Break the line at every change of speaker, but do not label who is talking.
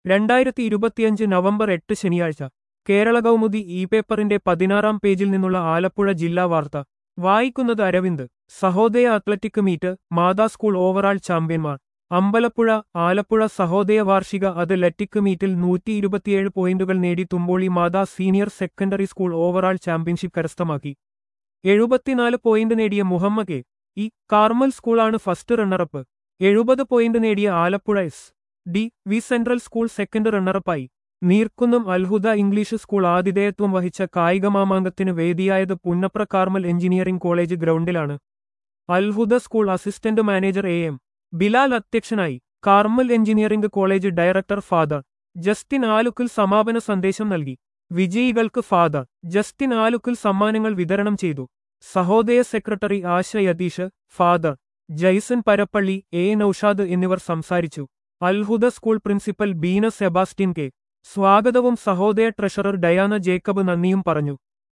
രണ്ടായിരത്തി ഇരുപത്തിയഞ്ച് നവംബർ എട്ട് ശനിയാഴ്ച കേരള കൗമുദി ഇ പേപ്പറിന്റെ പതിനാറാം പേജിൽ നിന്നുള്ള ആലപ്പുഴ ജില്ലാ വാർത്ത വായിക്കുന്നത് Aravind Sahodaya athletic meet Matha school overall ചാമ്പ്യന്മാർ അമ്പലപ്പുഴ ആലപ്പുഴ സഹോദയ വാർഷിക അത്ലറ്റിക് മീറ്റിൽ നൂറ്റി ഇരുപത്തിയേഴ് പോയിന്റുകൾ നേടി Thumpoly Matha senior secondary school overall championship കരസ്ഥമാക്കി എഴുപത്തിനാല് പോയിന്റ് നേടിയ മുഹമ്മ കെ ഇ കാർമൽ സ്കൂളാണ് ഫസ്റ്റ് റണ്ണറപ്പ് എഴുപത് പോയിന്റ് നേടിയ Alappuzha S D V central school second റണ്ണറപ്പായി നീർക്കുന്നം അൽഹുദ ഇംഗ്ലീഷ് സ്കൂൾ ആതിഥേയത്വം വഹിച്ച കായികമാമാങ്കത്തിന് വേദിയായത് പുന്നപ്ര കാർമൽ എഞ്ചിനീയറിംഗ് കോളേജ് ഗ്രൗണ്ടിലാണ് Alhuda school assistant manager A M Bilal അധ്യക്ഷനായി Carmel engineering college director father Justin Alukkil സമാപന സന്ദേശം നൽകി വിജയികൾക്ക് ഫാദർ ജസ്റ്റിൻ ആലുക്കിൽ സമ്മാനങ്ങൾ വിതരണം ചെയ്തു Sahodaya secretary Asha Yatheesh father Jaison Parappally A Naushad എന്നിവർ സംസാരിച്ചു Alhuda school principal Beena Sebastian K സ്വാഗതവും സഹോദയ ട്രഷറർ ഡയാന ജേക്കബ് നന്ദിയും പറഞ്ഞു